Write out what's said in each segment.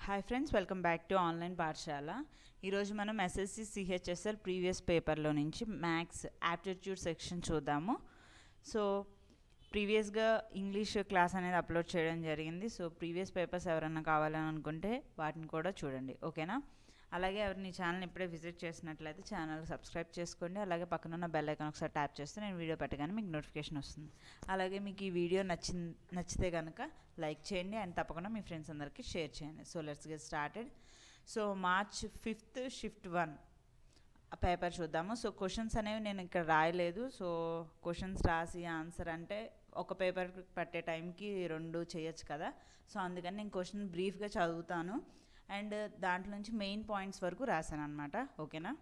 Hi friends welcome back to online పాఠశాల ఈరోజు మనం ఎస్ఎస్సి సిహెచ్ఎస్ఎల్ ప్రీవియస్ పేపర్లో నుంచి మ్యాథ్స్ యాప్టిట్యూడ్ సెక్షన్ చూద్దాము సో ప్రీవియస్గా ఇంగ్లీష్ క్లాస్ అనేది అప్లోడ్ చేయడం జరిగింది సో ప్రీవియస్ పేపర్స్ ఎవరైనా కావాలని అనుకుంటే వాటిని కూడా చూడండి ఓకేనా అలాగే ఎవరిని ఛానల్ ఇప్పుడే విజిట్ చేసినట్లయితే ఛానల్ సబ్స్క్రైబ్ చేసుకోండి అలాగే పక్కన ఉన్న బెల్ ఐకాన్ ఒకసారి ట్యాప్ చేస్తే నేను వీడియో పెట్టగానే మీకు నోటిఫికేషన్ వస్తుంది అలాగే మీకు ఈ వీడియో నచ్చి నచ్చితే కనుక లైక్ చేయండి అండ్ తప్పకుండా మీ ఫ్రెండ్స్ అందరికీ షేర్ చేయండి so let's get started so March fifth shift one paper చూద్దాము సో క్వశ్చన్స్ అనేవి నేను ఇక్కడ రాయలేదు సో క్వశ్చన్స్ రాసి ఆన్సర్ అంటే ఒక పేపర్ పట్టే టైంకి రెండు చేయొచ్చు కదా సో అందుకని నేను క్వశ్చన్ బ్రీఫ్గా చదువుతాను అండ్ దాంట్లో నుంచి మెయిన్ పాయింట్స్ వరకు రాశాను అనమాట ఓకేనా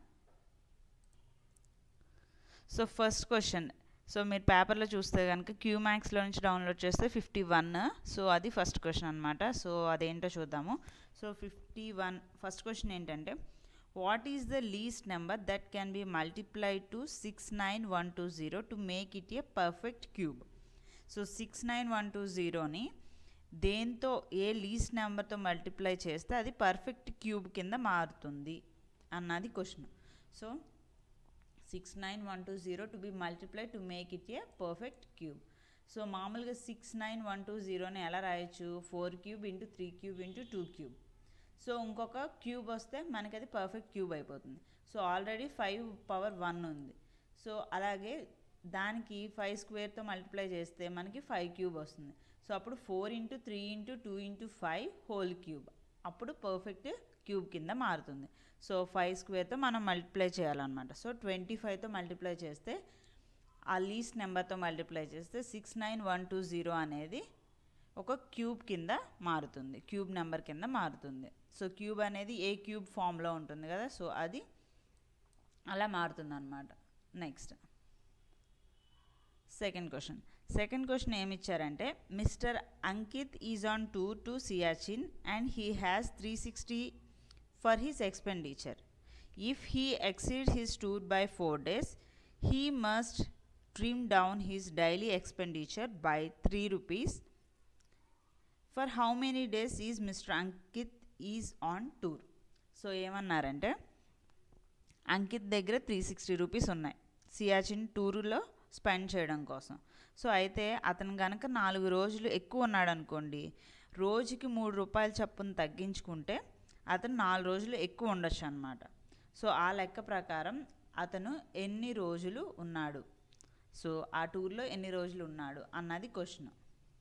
సో ఫస్ట్ క్వశ్చన్ సో మీరు పేపర్లో చూస్తే కనుక క్యూ మ్యాక్స్లో నుంచి డౌన్లోడ్ చేస్తే ఫిఫ్టీ వన్ సో అది ఫస్ట్ క్వశ్చన్ అనమాట సో అదేంటో చూద్దాము so fifty one first question ఏంటంటే what is the least number that can be multiplied to six nine one two zero to make it a perfect cube so six nine one two జీరోని దేంతో a least నెంబర్తో multiply చేస్తే అది perfect cube కింద మారుతుంది అన్నది question so six nine one two zero to be multiply to make it a perfect cube so మామూలుగా six nine one two జీరోని ఎలా రాయొచ్చు four cube into three cube into two cube so ఇంకొక cube వస్తే మనకి అది perfect cube అయిపోతుంది so already five power one ఉంది సో అలాగే దానికి ఫైవ్ స్క్వేర్తో మల్టిప్లై చేస్తే మనకి ఫైవ్ క్యూబ్ వస్తుంది సో అప్పుడు four into three into two into five whole cube అప్పుడు పర్ఫెక్ట్ క్యూబ్ కింద మారుతుంది సో ఫైవ్ స్క్వేర్తో మనం మల్టిప్లై చేయాలన్నమాట సో ట్వంటీ ఫైవ్తో మల్టిప్లై చేస్తే ఆ లీస్ట్ నెంబర్తో మల్టిప్లై చేస్తే six nine one two zero అనేది ఒక క్యూబ్ కింద మారుతుంది క్యూబ్ నెంబర్ కింద మారుతుంది సో క్యూబ్ అనేది ఏ క్యూబ్ ఫామ్లో ఉంటుంది కదా సో అది అలా మారుతుంది అనమాట next second question second question ఏమి ఇచ్చారంటే mister Ankit is on tour to Siachen and he has three sixty for his expenditure if he exceed his tour by four days he must trim down his daily expenditure by three rupees for how many days is mister Ankit is on tour so ఏమన్నారంటే అంకిత్ దగ్గర three sixty rupees ఉన్నాయి Siachen టూరులో spend చేయడం కోసం so అయితే అతను కనుక నాలుగు రోజులు ఎక్కువ ఉన్నాడు అనుకోండి రోజుకి మూడు రూపాయల చప్పును తగ్గించుకుంటే అతను నాలుగు రోజులు ఎక్కువ ఉండొచ్చు అనమాట సో ఆ లెక్క ప్రకారం అతను ఎన్ని రోజులు ఉన్నాడు సో ఆ టూర్లో ఎన్ని రోజులు ఉన్నాడు అన్నది క్వశ్చన్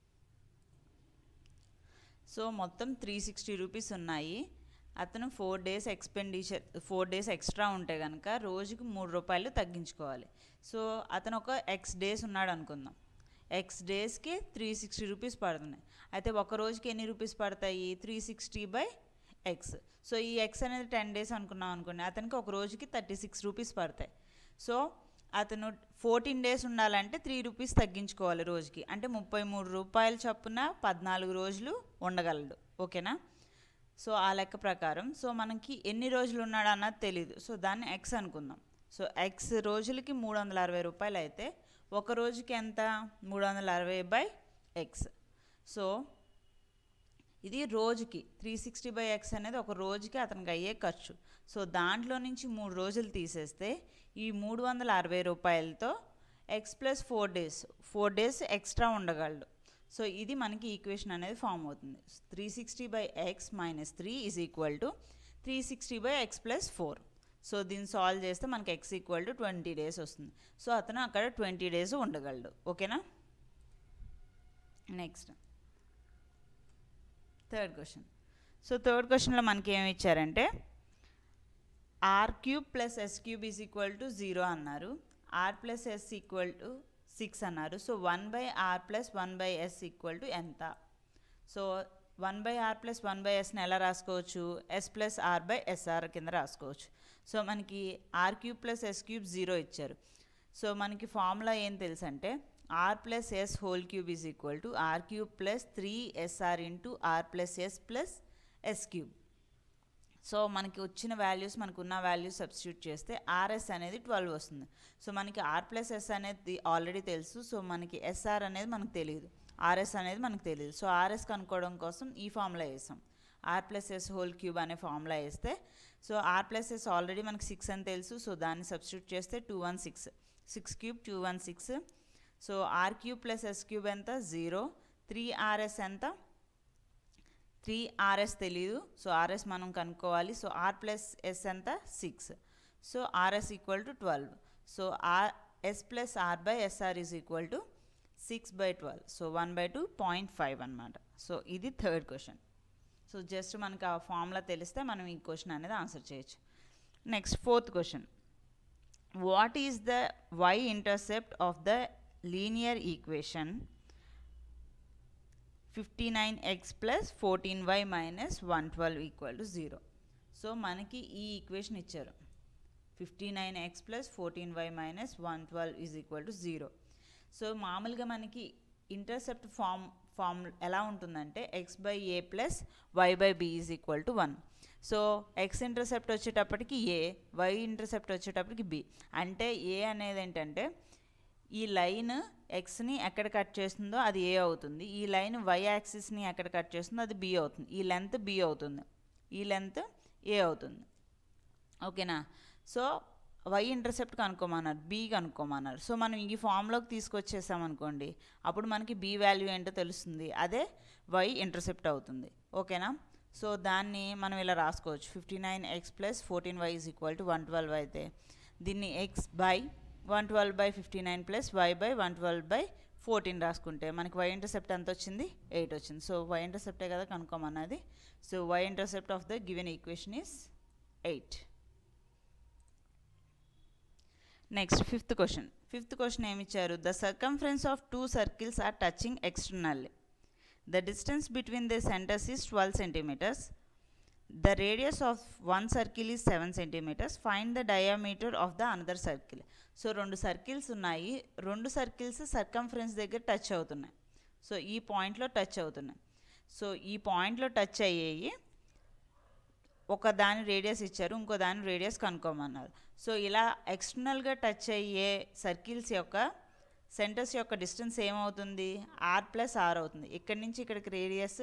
సో మొత్తం త్రీ సిక్స్టీ రూపీస్ ఉన్నాయి అతను four days expenditure four days extra ఉంటే కనుక రోజుకి మూడు రూపాయలు తగ్గించుకోవాలి సో అతను ఒక ఎక్స్ డేస్ ఉన్నాడు అనుకుందాం ఎక్స్ డేస్కి త్రీ సిక్స్టీ రూపీస్ పడుతున్నాయి అయితే ఒక రోజుకి ఎన్ని రూపీస్ పడతాయి three sixty by x so ఈ ఎక్స్ అనేది టెన్ డేస్ అనుకున్నాం అనుకోండి అతనికి ఒక రోజుకి థర్టీ సిక్స్ రూపీస్ పడతాయి సో అతను ఫోర్టీన్ డేస్ ఉండాలంటే త్రీ రూపీస్ తగ్గించుకోవాలి రోజుకి అంటే ముప్పై మూడు రూపాయల చొప్పున పద్నాలుగు రోజులు ఉండగలడు ఓకేనా సో ఆ లెక్క ప్రకారం సో మనకి ఎన్ని రోజులు ఉన్నాడు అన్నది తెలియదు సో దాన్ని ఎక్స్ అనుకుందాం సో ఎక్స్ రోజులకి మూడు వందల అరవై రూపాయలు అయితే ఒక రోజుకి ఎంత మూడు వందల అరవై బై ఎక్స్ సో ఇది రోజుకి త్రీ సిక్స్టీ బై ఎక్స్ అనేది ఒక రోజుకి అతనికి అయ్యే ఖర్చు సో దాంట్లో నుంచి మూడు రోజులు తీసేస్తే ఈ మూడు వందల అరవై రూపాయలతో x plus four days four days extra ఉండగలడు సో ఇది మనకి ఈక్వేషన్ అనేది ఫామ్ అవుతుంది three sixty by x minus three is equal to three sixty by x plus four so దీన్ని సాల్వ్ చేస్తే మనకి x equal to twenty days వస్తుంది so అతను అక్కడ ట్వంటీ డేస్ ఉండగలడు ఓకేనా next third question so third క్వశ్చన్లో మనకి ఏమి ఇచ్చారంటే r cube plus s cube is equal to zero అన్నారు r plus s equal to six అన్నారు so one by r plus one by s equal to ఎంత so one by r plus one by ఎస్ని ఎలా రాసుకోవచ్చు s plus r by sr కింద రాసుకోవచ్చు so మనకి r cube plus s cube zero ఇచ్చారు so మనకి ఫార్ములా ఏం తెలుసు అంటే r plus s whole cube is equal to r cube plus three sr into r plus s plus s cube so మనకి వచ్చిన వాల్యూస్ మనకు ఉన్న వాల్యూస్ సబ్స్టిట్యూట్ చేస్తే ఆర్ఎస్ అనేది ట్వెల్వ్ వస్తుంది సో మనకి ఆర్ ప్లస్ ఎస్ అనేది ఆల్రెడీ తెలుసు సో మనకి ఎస్ఆర్ అనేది మనకు తెలియదు ఆర్ఎస్ అనేది మనకు తెలియదు సో ఆర్ఎస్ కనుక్కోవడం కోసం ఈ ఫార్ములా వేసాం r plus s whole cube అనే ఫార్ములా వేస్తే so r plus s already మనకి సిక్స్ అని తెలుసు సో దాన్ని సబ్స్టిట్యూట్ చేస్తే two one six six cube two one six so r cube plus s cube ఎంత జీరో త్రీ ఆర్ఎస్ ఎంత three rs తెలీదు సో ఆర్ఎస్ మనం కనుక్కోవాలి సో ఆర్ ప్లస్ ఎస్ ఎంత six so rs equal to twelve so r s plus r by sr is equal to six by twelve so one by two point five అనమాట so ఇది third question so just మనకు ఆ formula తెలిస్తే మనం ఈ question అనేది answer చేయొచ్చు next fourth question what is the y intercept of the linear equation fifty nine x plus fourteen y minus one twelve equal to zero so మనకి ఈ equation ఇచ్చారు fifty nine x plus fourteen y minus one twelve is equal to zero so మామూలుగా మనకి intercept form form ఎలా ఉంటుందంటే x by a plus y by b is equal to one so x intercept వచ్చేటప్పటికి ఏ why intercept వచ్చేటప్పటికి b అంటే a అనేది ఏంటంటే ఈ లైన్ ఎక్స్ని ఎక్కడ కట్ చేస్తుందో అది ఏ అవుతుంది ఈ లైన్ వై యాక్సిస్ని ఎక్కడ కట్ చేస్తుందో అది బి అవుతుంది ఈ లెంత్ బి అవుతుంది ఈ లెంత్ ఏ అవుతుంది ఓకేనా సో వై ఇంటర్సెప్ట్ కనుక్కోమన్నారు బి కనుక్కోమన్నారు సో మనం ఈ ఫామ్లోకి తీసుకొచ్చేసాం అనుకోండి అప్పుడు మనకి బి వాల్యూ ఏంటో తెలుస్తుంది అదే వై ఇంటర్సెప్ట్ అవుతుంది ఓకేనా సో దాన్ని మనం ఇలా రాసుకోవచ్చు fifty nine x plus fourteen y is equal to one twelve అయితే దీన్ని x by one twelve by fifty nine plus y by one twelve by fourteen రాసుకుంటే మనకి వై ఇంటర్సెప్ట్ ఎంత వచ్చింది ఎయిట్ వచ్చింది సో వై ఇంటర్సెప్టే కదా కనుక్కోమన్నది so y intercept of the given equation is eight next fifth question fifth question ఏమి ఇచ్చారు the circumference of two circles are touching externally the distance between the centres is twelve centimetres the radius of one circle is seven centimetres find the diameter of the another circle so రెండు circles ఉన్నాయి రెండు circles circumference దగ్గర touch అవుతున్నాయి so ఈ పాయింట్లో touch అవుతున్నాయి so ఈ పాయింట్లో టచ్ అయ్యేవి ఒక దాని రేడియస్ ఇచ్చారు ఇంకో దాని రేడియస్ కనుక్కోమన్నారు సో ఇలా ఎక్స్టర్నల్గా టచ్ అయ్యే సర్కిల్స్ యొక్క సెంటర్స్ యొక్క డిస్టెన్స్ ఏమవుతుంది ఆర్ ప్లస్ ఆర్ అవుతుంది ఇక్కడి నుంచి ఇక్కడికి రేడియస్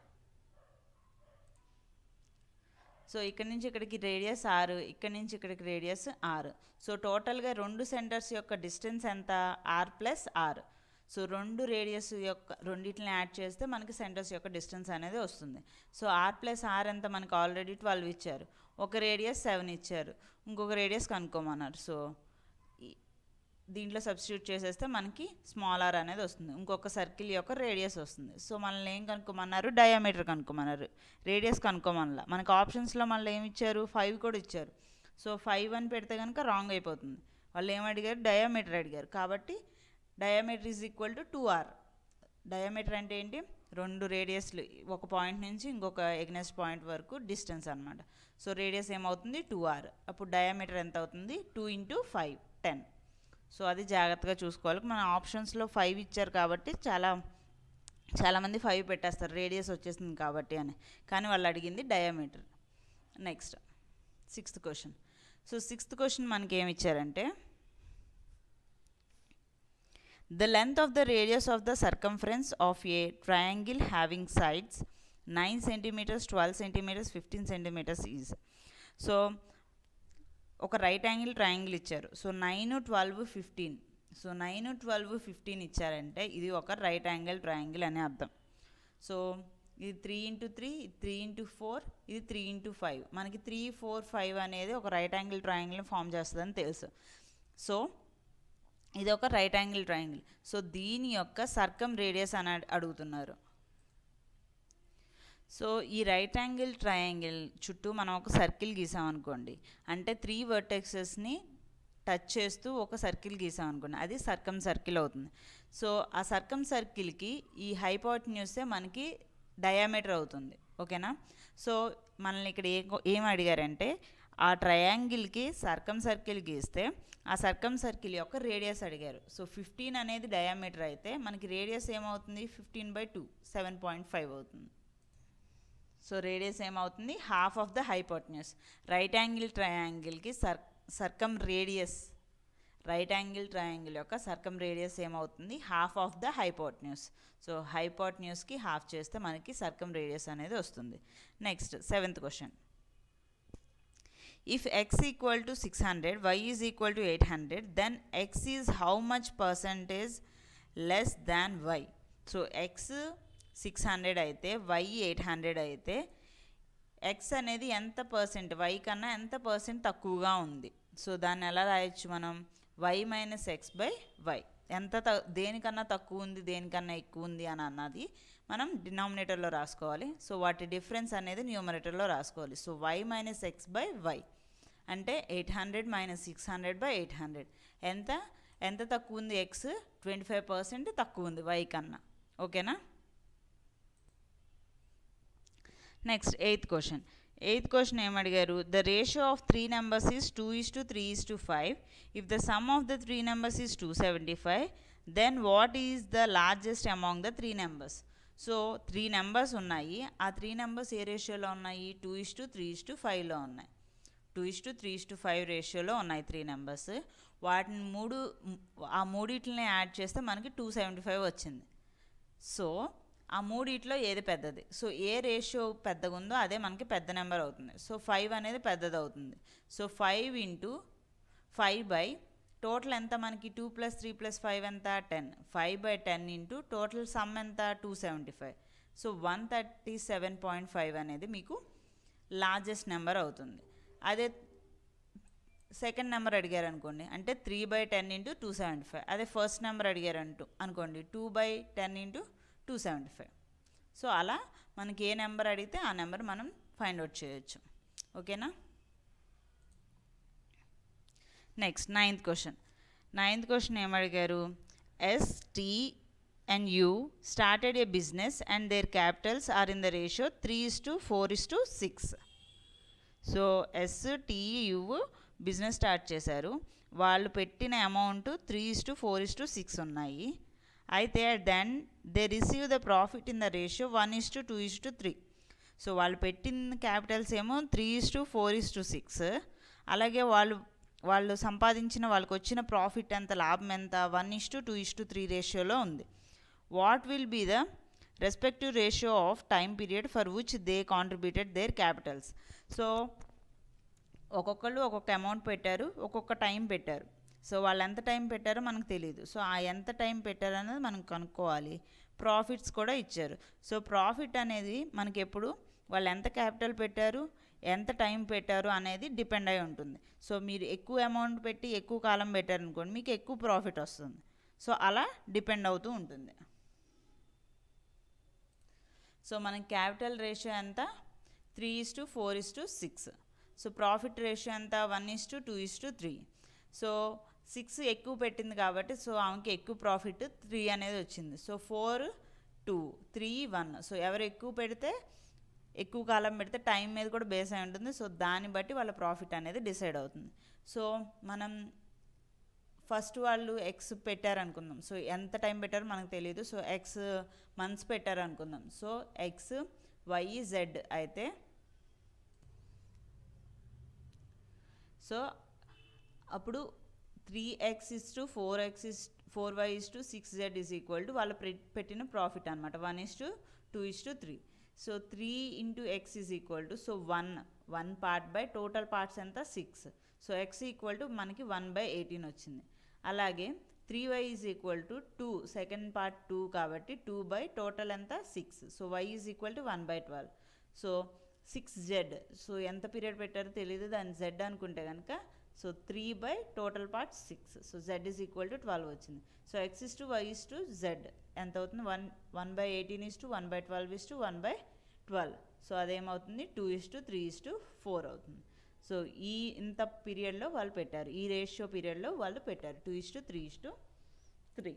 సో ఇక్కడ నుంచి ఇక్కడికి రేడియస్ ఆరు ఇక్కడ నుంచి ఇక్కడికి రేడియస్ ఆరు సో టోటల్గా రెండు సెంటర్స్ యొక్క డిస్టెన్స్ ఎంత ఆర్ ప్లస్ ఆర్ సో రెండు రేడియస్ యొక్క రెండింటిని యాడ్ చేస్తే మనకి సెంటర్స్ యొక్క డిస్టెన్స్ అనేది వస్తుంది సో ఆర్ ప్లస్ ఆర్ ఎంత మనకి ఆల్రెడీ ట్వెల్వ్ ఇచ్చారు ఒక రేడియస్ సెవెన్ ఇచ్చారు ఇంకొక రేడియస్ కనుక్కోమన్నారు సో దీంట్లో సబ్స్టిట్యూట్ చేసేస్తే మనకి స్మాల్ ఆర్ అనేది వస్తుంది ఇంకొక సర్కిల్ యొక్క రేడియస్ వస్తుంది సో మనల్ని ఏం కనుక్కోమన్నారు డయామీటర్ కనుక్కోమన్నారు రేడియస్ కనుక్కోమనలా మనకి ఆప్షన్స్లో మళ్ళీ ఏమి ఇచ్చారు ఫైవ్ కూడా ఇచ్చారు సో ఫైవ్ అని పెడితే కనుక రాంగ్ అయిపోతుంది వాళ్ళు ఏం అడిగారు డయామీటర్ అడిగారు కాబట్టి diameter is equal to two r diameter అంటే ఏంటి రెండు రేడియస్లు ఒక పాయింట్ నుంచి ఇంకొక ఎగ్నెస్ట్ పాయింట్ వరకు డిస్టెన్స్ అనమాట సో రేడియస్ ఏమవుతుంది టూ ఆర్ అప్పుడు డయామీటర్ ఎంత అవుతుంది two into five ten so అది జాగ్రత్తగా చూసుకోవాలి మన ఆప్షన్స్లో ఫైవ్ ఇచ్చారు కాబట్టి చాలా చాలామంది ఫైవ్ పెట్టేస్తారు రేడియస్ వచ్చేసింది కాబట్టి అని కానీ వాళ్ళు అడిగింది diameter next sixth question so sixth question మనకి ఏమి ఇచ్చారంటే The length of the radius of the circumference of a triangle having sides 9 centimeters, 12 centimeters, 15 centimeters is. So ఒక రైట్ యాంగిల్ ట్రయాంగిల్ ఇచ్చారు so nine twelve fifteen so nine twelve fifteen ఇచ్చారంటే ఇది ఒక right angle triangle అని అర్థం so ఇది three into three three into four ఇది three into five మనకి త్రీ ఫోర్ ఫైవ్ అనేది ఒక రైట్ యాంగిల్ ట్రయాంగిల్ని ఫామ్ చేస్తుందని తెలుసు సో ఇది ఒక రైట్ యాంగిల్ ట్రయాంగిల్ సో దీని యొక్క సర్కమ్ రేడియస్ అని అడుగుతున్నారు సో ఈ రైట్ యాంగిల్ ట్రయాంగిల్ చుట్టూ మనం ఒక సర్కిల్ గీసామనుకోండి అంటే త్రీ వర్టెక్సెస్ని టచ్ చేస్తూ ఒక సర్కిల్ గీసామనుకోండి అది సర్కమ్ సర్కిల్ అవుతుంది సో ఆ సర్కమ్ సర్కిల్కి ఈ హైపోటన్యూసే మనకి డయామీటర్ అవుతుంది ఓకేనా సో మనల్ని ఇక్కడ ఏ ఏం అడిగారంటే ఆ ట్రయాంగిల్కి సర్కమ్ సర్కిల్ గీస్తే ఆ సర్కమ్ సర్కిల్ యొక్క రేడియస్ అడిగారు సో ఫిఫ్టీన్ అనేది డయామీటర్ అయితే మనకి రేడియస్ ఏమవుతుంది fifteen by two seven point five అవుతుంది సో రేడియస్ ఏమవుతుంది half of the hypotenuse right angle ట్రయాంగిల్కి సర్ circumradius right angle triangle యొక్క సర్కమ్ రేడియస్ ఏమవుతుంది half of the hypotenuse so హైపోట్న్యూస్కి హాఫ్ చేస్తే మనకి సర్కమ్ రేడియస్ అనేది వస్తుంది next seventh question if x equal to 600 y is equal to 800 then x is how much percentage less than y so x 600 అయితే y 800 అయితే x అనేది ఎంత percent y కన్నా ఎంత పర్సెంట్ తక్కువగా ఉంది సో దాన్ని ఎలా రాయొచ్చు మనం y minus x by y ఎంత త దేనికన్నా తక్కువ ఉంది దేనికన్నా ఎక్కువ ఉంది అని అన్నది మనం డినామినేటర్లో రాసుకోవాలి సో వాటి డిఫరెన్స్ అనేది న్యూమరేటర్లో రాసుకోవాలి so y minus x by y అంటే eight hundred minus six hundred by eight hundred ఎంత ఎంత తక్కువ ఉంది ఎక్స్ ట్వంటీ ఫైవ్ పర్సెంట్ తక్కువ ఉంది వై కన్నా ఓకేనా next eighth question eighth question ఏమడిగారు the ratio of three numbers is two is to three is to five if the sum of the three numbers is two seventy five then what is the largest among the three numbers so three numbers ఉన్నాయి ఆ three numbers ఏ రేషియోలో ఉన్నాయి two is to three is to ఫైవ్లో ఉన్నాయి two is to three is to five రేషియోలో ఉన్నాయి three numbers వాటిని మూడు ఆ మూడిట్లని యాడ్ చేస్తే మనకి టూ సెవెంటీ ఫైవ్ వచ్చింది సో ఆ మూడిట్లో ఏది పెద్దది సో ఏ రేషియో పెద్దగా ఉందో అదే మనకి పెద్ద నెంబర్ అవుతుంది సో ఫైవ్ అనేది పెద్దది అవుతుంది so five into five by total ఎంత మనకి two plus three plus five ఎంత ten five by ten into total sum ఎంత two seventy five so one thirty seven point five అనేది మీకు లార్జెస్ట్ నెంబర్ అవుతుంది అదే సెకండ్ నెంబర్ అడిగారు అనుకోండి అంటే three by ten into two seventy five అదే ఫస్ట్ నెంబర్ అడిగారు అంటూ అనుకోండి two by ten into two seventy five so అలా మనకి ఏ నెంబర్ అడిగితే ఆ నెంబర్ మనం ఫైండ్ అవుట్ చేయొచ్చు ఓకేనా next ninth question ninth question ఏమడిగారు S T and U started a business and their capitals are in the ratio three is to four is to six so S T U business start చేశారు వాళ్ళు పెట్టిన amount three is to four is to six ఉన్నాయి అయితే then they receive the profit in the ratio one is to two is to three so వాళ్ళు పెట్టిన capitals ఏమో three is to four is to six అలాగే వాళ్ళు వాళ్ళు సంపాదించిన వాళ్ళకి వచ్చిన ప్రాఫిట్ ఎంత లాభం ఎంత one is to two is to three రేషియోలో ఉంది what will be the respective ratio of time period for which they contributed their capitals so ఒక్కొక్కళ్ళు ఒక్కొక్క అమౌంట్ పెట్టారు ఒక్కొక్క టైం పెట్టారు సో వాళ్ళు ఎంత టైం పెట్టారో మనకు తెలియదు సో ఆ ఎంత టైం పెట్టారు అనేది మనం కనుక్కోవాలి ప్రాఫిట్స్ కూడా ఇచ్చారు సో ప్రాఫిట్ అనేది మనకి ఎప్పుడు వాళ్ళు ఎంత క్యాపిటల్ పెట్టారు ఎంత టైం పెట్టారు అనేది డిపెండ్ అయి ఉంటుంది సో మీరు ఎక్కువ అమౌంట్ పెట్టి ఎక్కువ కాలం పెట్టారనుకోండి మీకు ఎక్కువ ప్రాఫిట్ వస్తుంది సో అలా డిపెండ్ అవుతూ ఉంటుంది సో మన క్యాపిటల్ రేషియో ఎంత three is to four is to six so profit ratio ఎంత one is to two is to three so six ఎక్కువ పెట్టింది కాబట్టి సో ఆమెకి ఎక్కువ ప్రాఫిట్ త్రీ అనేది వచ్చింది so four two three one so ఎవరు ఎక్కువ పెడితే ఎక్కువ కాలం పెడితే టైం మీద కూడా బేస్ అయి ఉంటుంది సో దాన్ని బట్టి వాళ్ళ ప్రాఫిట్ అనేది డిసైడ్ అవుతుంది సో మనం ఫస్ట్ వాళ్ళు ఎక్స్ పెట్టారనుకుందాం సో ఎంత టైం పెట్టారో మనకు తెలియదు సో ఎక్స్ మంత్స్ పెట్టారనుకుందాం సో ఎక్స్ వై జెడ్ అయితే సో అప్పుడు three x is to four x is four y is to six z is equal to వాళ్ళు పెట్టిన ప్రాఫిట్ అనమాట one is to two is to three so three into x is equal to so one one part by total parts ఎంత six so x equal to మనకి one by eighteen వచ్చింది అలాగే three y is equal to two second part two కాబట్టి two by total ఎంత six so y is equal to one by twelve so six z so ఎంత period పెట్టారో తెలియదు దాన్ని z అనుకుంటే కనుక so three by total part six so z is equal to twelve వచ్చింది so x is to y is to z ఎంత అవుతుంది one one by eighteen is to one by twelve is to one by twelve so అదేమవుతుంది two is to three is to four అవుతుంది so ఈ ఇంత పీరియడ్లో వాళ్ళు పెట్టారు ఈ రేషియో పీరియడ్లో వాళ్ళు పెట్టారు two is to three is to three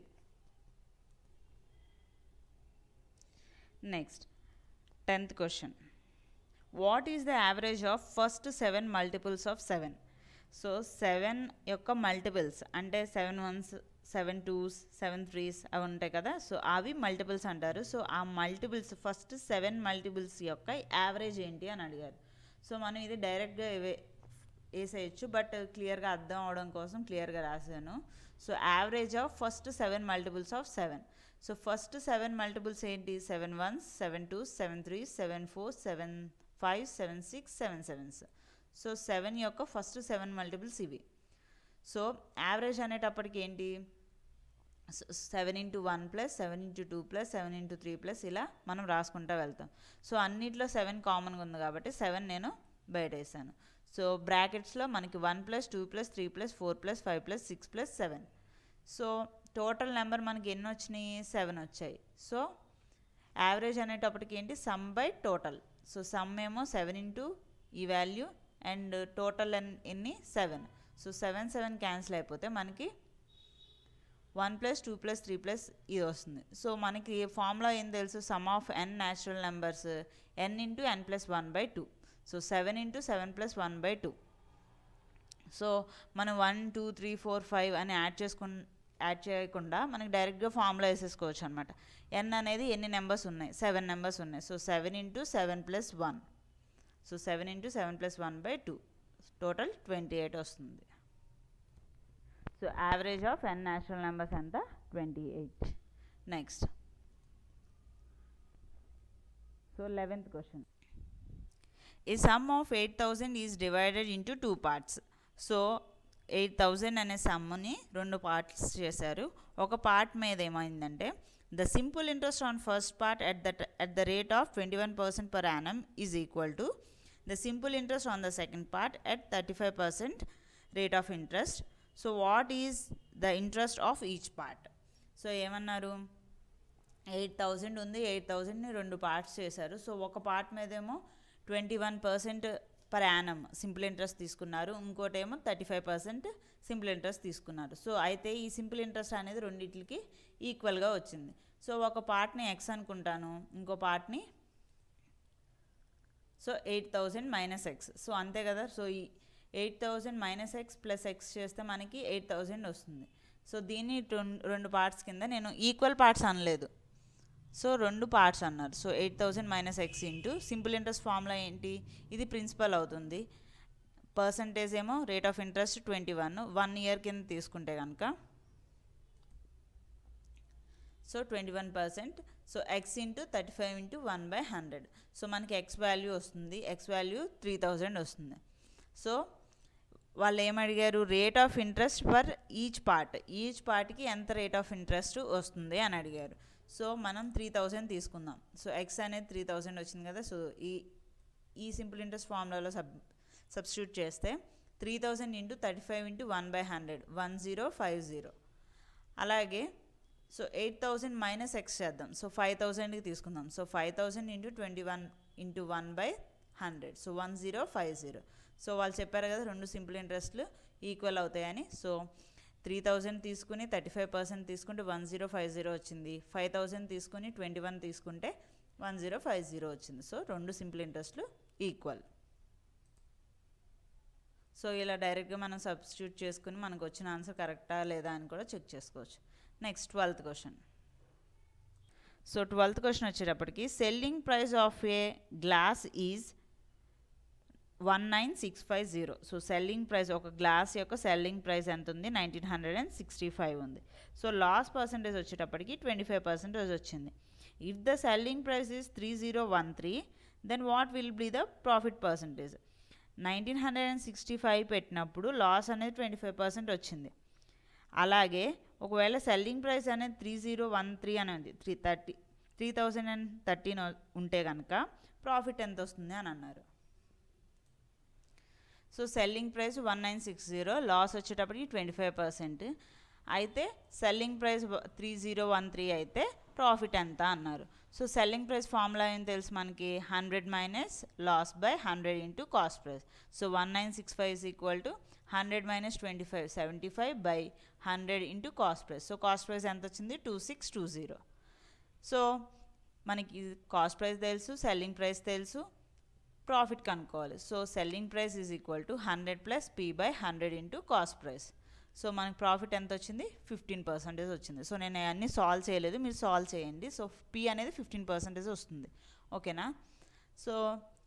next tenth question what is the average of first seven multiples of seven so seven యొక్క మల్టిపుల్స్ అంటే seven ones seven twos seven threes అవి ఉంటాయి కదా సో అవి multiples అంటారు so ఆ multiples first seven multiples యొక్క average ఏంటి అని అడిగారు సో మనం ఇది డైరెక్ట్గా వేసేయచ్చు బట్ క్లియర్గా అర్థం అవడం కోసం క్లియర్గా రాశాను so average of first seven multiples of seven so first seven multiples ఏంటి seven ones seven two seven three seven four seven five seven six seven sevens so seven యొక్క ఫస్ట్ సెవెన్ మల్టిపుల్స్ ఇవి so average అనేటప్పటికి ఏంటి seven into one plus seven into two plus seven into three plus ఇలా మనం రాసుకుంటూ వెళ్తాం so అన్నిట్లో seven కామన్గా ఉంది కాబట్టి సెవెన్ నేను బయట వేసాను సో బ్రాకెట్స్లో మనకి one plus two plus three plus four plus five plus six plus seven so total number మనకి ఎన్ని వచ్చినాయి సెవెన్ వచ్చాయి సో యావరేజ్ అనేటప్పటికి ఏంటి sum by total so sum ఏమో సెవెన్ ఇంటూ ఈ వాల్యూ అండ్ టోటల్ ఎన్ని seven so seven seven cancel అయిపోతే మనకి one plus two plus three plus ఇది వస్తుంది సో మనకి ఫార్ములా ఏం తెలుసు sum of n natural numbers n into N plus one by two so seven into seven plus one by two so మనం one two three four five అని add చేసుకు add చేయకుండా మనకి డైరెక్ట్గా ఫార్ములా వేసేసుకోవచ్చు అనమాట ఎన్ అనేది ఎన్ని నెంబర్స్ ఉన్నాయి సెవెన్ నెంబర్స్ ఉన్నాయి so seven into seven plus one so seven into seven plus one by two total twenty eight వస్తుంది so average of n natural numbers ఎంత twenty eight next so eleventh question ఈ sum of eight thousand is divided into two parts so eight thousand అనే సమ్ని రెండు parts చేశారు ఒక part మీద ఏమైందంటే the simple interest on first part at the at the rate of twenty one percent per annum is equal to the simple interest on the second part at thirty five percent rate of interest so what is the interest of each part so ఏమన్నారు eight thousand ఉంది eight థౌజండ్ని రెండు parts చేశారు so ఒక part మీదేమో twenty one percent per annum simple interest తీసుకున్నారు ఇంకోటేమో thirty five percent simple interest తీసుకున్నారు సో అయితే ఈ సింపుల్ ఇంట్రెస్ట్ అనేది రెండింటికి ఈక్వల్గా వచ్చింది సో ఒక పార్ట్ని ఎక్స్ అనుకుంటాను ఇంకో పార్ట్ని so eight thousand minus x so అంతే కదా సో ఈ eight thousand minus x plus x చేస్తే మనకి ఎయిట్ థౌజండ్ వస్తుంది సో దీన్ని రెండు పార్ట్స్ కింద నేను ఈక్వల్ పార్ట్స్ అనలేదు సో రెండు పార్ట్స్ అన్నారు so eight thousand minus x into simple interest formula ఏంటి ఇది ప్రిన్సిపల్ అవుతుంది పర్సంటేజ్ ఏమో rate of interest twenty one one year కింద తీసుకుంటే కనుక so twenty one percent so x into thirty five into one by hundred so మనకి x value వస్తుంది x value three thousand వస్తుంది సో వాళ్ళు ఏమడిగారు rate of interest per each part each పార్ట్కి ఎంత రేట్ ఆఫ్ ఇంట్రెస్ట్ వస్తుంది అని అడిగారు సో మనం త్రీ థౌజండ్ తీసుకుందాం సో ఎక్స్ అనేది త్రీ థౌజండ్ వచ్చింది కదా సో ఈ ఈ సింపుల్ ఇంట్రెస్ట్ ఫార్ములాలో సబ్ సబ్స్టిట్యూట్ చేస్తే three thousand into thirty five into one by hundred one zero five zero అలాగే so eight thousand minus x చేద్దాం సో ఫైవ్ థౌజండ్కి తీసుకుందాం so five thousand into twenty one into one by hundred so one zero five zero so వాళ్ళు చెప్పారు కదా రెండు simple ఇంట్రెస్ట్లు equal అవుతాయని సో త్రీ థౌజండ్ తీసుకుని థర్టీ ఫైవ్ పర్సెంట్ తీసుకుంటే వన్ జీరో ఫైవ్ జీరో వచ్చింది ఫైవ్ థౌజండ్ తీసుకుని ట్వంటీ వన్ తీసుకుంటే వన్ జీరో ఫైవ్ జీరో వచ్చింది సో రెండు సింపుల్ ఇంట్రెస్ట్లు ఈక్వల్ సో ఇలా డైరెక్ట్గా మనం సబ్స్టిట్యూట్ చేసుకుని మనకు వచ్చిన ఆన్సర్ కరెక్టా లేదా అని కూడా చెక్ చేసుకోవచ్చు next twelfth question so twelfth question వచ్చేటప్పటికి selling price of a glass is one nine six five zero so selling price ఒక గ్లాస్ యొక్క సెల్లింగ్ ప్రైస్ ఎంత ఉంది nineteen hundred and sixty five ఉంది సో లాస్ పర్సంటేజ్ వచ్చేటప్పటికి twenty five percentage వచ్చింది if the selling price is three zero one three then what will be the profit percentage nineteen hundred and sixty five పెట్టినప్పుడు loss అనేది twenty five percent వచ్చింది అలాగే ఒకవేళ selling price అనేది three zero one three అని ఉంది three thirty three thousand and thirteen ఉంటే కనుక ప్రాఫిట్ ఎంత వస్తుంది అని అన్నారు so selling price one nine six zero loss వచ్చేటప్పటికి ట్వంటీ ఫైవ్ పర్సెంట్ అయితే selling price three zero one three అయితే ప్రాఫిట్ ఎంత అన్నారు సో సెల్లింగ్ ప్రైస్ ఫార్ములా ఏం తెలుసు మనకి hundred minus loss by hundred into cost price so one nine six five is equal to hundred minus twenty five seventy five by hundred into cost price so cost price ఎంత వచ్చింది two six two zero so మనకి cost price తెలుసు selling price తెలుసు profit కనుక్కోవాలి so selling price is equal to hundred plus P by hundred into cost price so మనకి profit ఎంత వచ్చింది fifteen percentage వచ్చింది సో నేను అన్నీ సాల్వ్ చేయలేదు మీరు సాల్వ్ చేయండి సో పీ అనేది ఫిఫ్టీన్ పర్సెంటేజ్ వస్తుంది ఓకేనా సో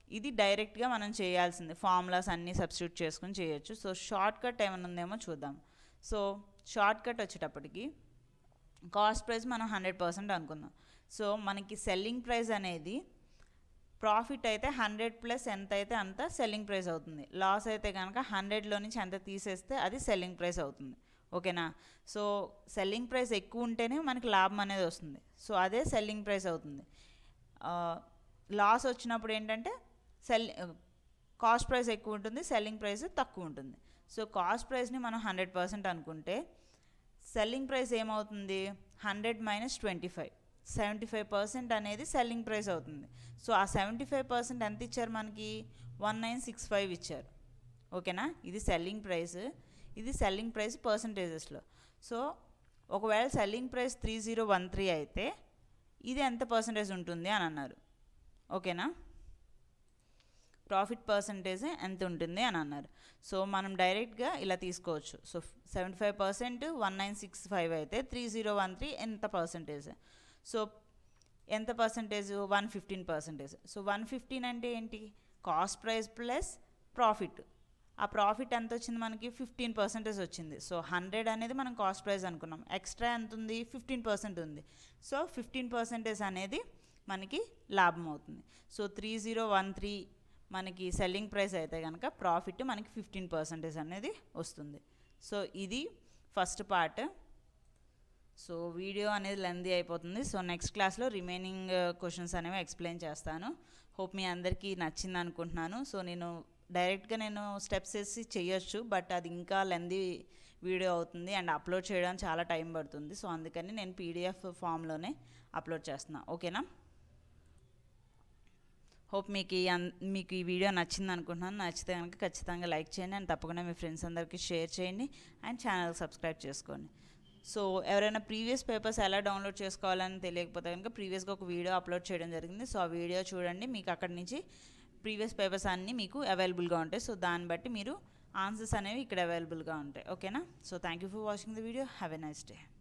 ఇది డైరెక్ట్గా మనం చేయాల్సింది ఫార్ములాస్ అన్నీ సబ్స్టిట్యూట్ చేసుకుని చేయొచ్చు సో షార్ట్ కట్ ఏమైనా ఉందేమో చూద్దాం సో షార్ట్ కట్ వచ్చేటప్పటికి కాస్ట్ ప్రైస్ మనం హండ్రెడ్ పర్సెంట్ అనుకుందాం సో మనకి సెల్లింగ్ ప్రైస్ అనేది ప్రాఫిట్ అయితే హండ్రెడ్ ప్లస్ ఎంత అయితే అంత సెల్లింగ్ ప్రైస్ అవుతుంది లాస్ అయితే కనుక హండ్రెడ్లో నుంచి ఎంత తీసేస్తే అది సెల్లింగ్ ప్రైస్ అవుతుంది ఓకేనా సో సెల్లింగ్ ప్రైస్ ఎక్కువ ఉంటేనే మనకి లాభం అనేది వస్తుంది సో అదే సెల్లింగ్ ప్రైస్ అవుతుంది లాస్ వచ్చినప్పుడు ఏంటంటే సెల్ కాస్ట్ ప్రైస్ ఎక్కువ ఉంటుంది సెల్లింగ్ ప్రైస్ తక్కువ ఉంటుంది సో కాస్ట్ ప్రైస్ని మనం హండ్రెడ్ పర్సెంట్ అనుకుంటే సెల్లింగ్ ప్రైస్ ఏమవుతుంది hundred minus twenty five seventy five percent అనేది సెల్లింగ్ ప్రైస్ అవుతుంది సో ఆ సెవెంటీ ఫైవ్ పర్సెంట్ ఎంత ఇచ్చారు మనకి వన్ నైన్ సిక్స్ ఫైవ్ ఇచ్చారు ఓకేనా ఇది సెల్లింగ్ ప్రైస్ ఇది సెల్లింగ్ ప్రైస్ పర్సంటేజెస్లో సో ఒకవేళ selling price three zero one three అయితే ఇది ఎంత పర్సంటేజ్ ఉంటుంది అని అన్నారు ఓకేనా ప్రాఫిట్ పర్సంటేజ్ ఎంత ఉంటుంది అని అన్నారు సో మనం డైరెక్ట్గా ఇలా తీసుకోవచ్చు so seventy five percent one nine six five అయితే త్రీ జీరో వన్ త్రీ ఎంత పర్సంటేజ్ సో ఎంత percentage one fifteen percentage so one fifteen అంటే ఏంటి కాస్ట్ ప్రైస్ ప్లస్ ప్రాఫిట్ ఆ ప్రాఫిట్ ఎంత వచ్చింది మనకి ఫిఫ్టీన్ పర్సెంటేజ్ వచ్చింది సో హండ్రెడ్ అనేది మనం కాస్ట్ ప్రైస్ అనుకున్నాం ఎక్స్ట్రా ఎంత ఉంది ఫిఫ్టీన్ పర్సెంట్ ఉంది సో ఫిఫ్టీన్ పర్సెంటేజ్ అనేది మనకి లాభం అవుతుంది so three zero one three మనకి సెల్లింగ్ ప్రైస్ అయితే కనుక ప్రాఫిట్ మనకి ఫిఫ్టీన్ పర్సెంటేజ్ అనేది వస్తుంది సో ఇది ఫస్ట్ పార్ట్ సో వీడియో అనేది లెందీ అయిపోతుంది సో నెక్స్ట్ క్లాస్లో రిమైనింగ్ క్వశ్చన్స్ అనేవి ఎక్స్ప్లెయిన్ చేస్తాను హోప్ మీ అందరికీ నచ్చింది అనుకుంటున్నాను సో నేను డైరెక్ట్గా నేను స్టెప్స్ వేసి చేయొచ్చు బట్ అది ఇంకా లెందీ వీడియో అవుతుంది అండ్ అప్లోడ్ చేయడం చాలా టైం పడుతుంది సో అందుకని నేను పీడిఎఫ్ ఫామ్లోనే అప్లోడ్ చేస్తున్నా ఓకేనా హోప్ మీకు ఈ అన్ మీకు ఈ వీడియో నచ్చింది అనుకుంటున్నాను నచ్చితే కనుక ఖచ్చితంగా లైక్ చేయండి అండ్ తప్పకుండా మీ ఫ్రెండ్స్ అందరికీ షేర్ చేయండి అండ్ ఛానల్ సబ్స్క్రైబ్ చేసుకోండి సో ఎవరైనా ప్రీవియస్ పేపర్స్ ఎలా డౌన్లోడ్ చేసుకోవాలని తెలియకపోతే కనుక ప్రీవియస్గా ఒక వీడియో అప్లోడ్ చేయడం జరిగింది సో ఆ వీడియో చూడండి మీకు అక్కడి నుంచి ప్రీవియస్ పేపర్స్ అన్నీ మీకు అవైలబుల్గా ఉంటాయి సో దాన్ని బట్టి మీరు ఆన్సర్స్ అనేవి ఇక్కడ అవైలబుల్గా ఉంటాయి ఓకేనా so thank you for watching the video have a nice day